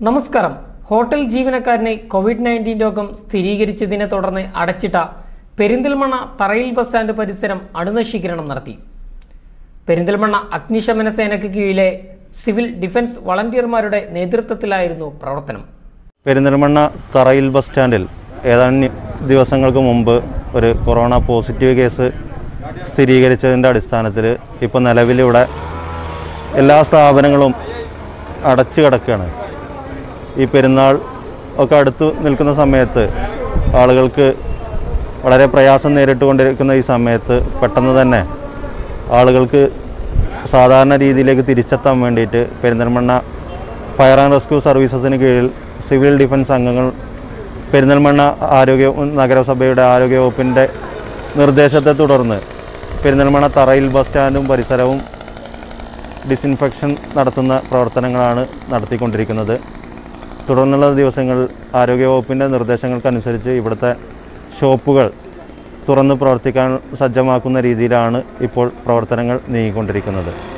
നമസ്കാരം ഹോട്ടൽ ജീവനക്കാരനെ Covid nineteen രോഗം സ്ഥിരീകരിച്ചതിനെ തുടർന്ന് അടച്ചിട്ട പെരിന്തൽമണ്ണ തറയിൽ ബസ് സ്റ്റാൻഡ് പരിസരം അണുനശീകരണം നടത്തി പെരിന്തൽമണ്ണ അഗ്നിശമന സേനയ്ക്ക് കീഴിലെ സിവിൽ ഡിഫൻസ് വളണ്ടിയർമാരുടെ നേതൃത്വത്തിലായിരുന്നു പ്രവർത്തനം പെരിന്തൽമണ്ണ തറയിൽ ബസ് സ്റ്റാൻഡിൽ ഏതാനും ദിവസങ്ങൾക്ക് മുമ്പ് ഒരു കൊറോണ പോസിറ്റീവ് കേസ് സ്ഥിരീകരിച്ചതിൻ്റെ അടിസ്ഥാനത്തിൽ ഇപ്പോൾ നിലവിലിവിടെ എല്ലാ സ്ഥാപനങ്ങളും അടച്ചു കിടക്കുകയാണ് ഈ പെരുന്നാൾ ഒക്കെ അടുത്ത് നിൽക്കുന്ന സമയത്ത് ആളുകൾക്ക് വളരെ പ്രയാസം നേരിട്ടുകൊണ്ടിരിക്കുന്ന ഈ സമയത്ത് പെട്ടെന്ന് തന്നെ ആളുകൾക്ക് സാധാരണ രീതിയിലേക്ക് തിരിച്ചെത്താൻ വേണ്ടിയിട്ട് പെരിന്തൽമണ്ണ ഫയർ ആൻഡ് റെസ്ക്യൂ സർവീസസിന് കീഴിൽ സിവിൽ ഡിഫൻസ് അംഗങ്ങൾ പെരിന്തൽമണ്ണ ആരോഗ്യ നഗരസഭയുടെ ആരോഗ്യ വകുപ്പിൻ്റെ നിർദ്ദേശത്തെ തുടർന്ന് പെരിന്തൽമണ്ണ തറയിൽ ബസ് സ്റ്റാൻഡും പരിസരവും ഡിസിൻഫെക്ഷൻ നടത്തുന്ന പ്രവർത്തനങ്ങളാണ് നടത്തിക്കൊണ്ടിരിക്കുന്നത് തുടർന്നുള്ള ദിവസങ്ങളിൽ ആരോഗ്യവകുപ്പിൻ്റെ നിർദ്ദേശങ്ങൾക്കനുസരിച്ച് ഇവിടുത്തെ ഷോപ്പുകൾ തുറന്ന് പ്രവർത്തിക്കാൻ സജ്ജമാക്കുന്ന രീതിയിലാണ് ഇപ്പോൾ പ്രവർത്തനങ്ങൾ നീങ്ങിക്കൊണ്ടിരിക്കുന്നത്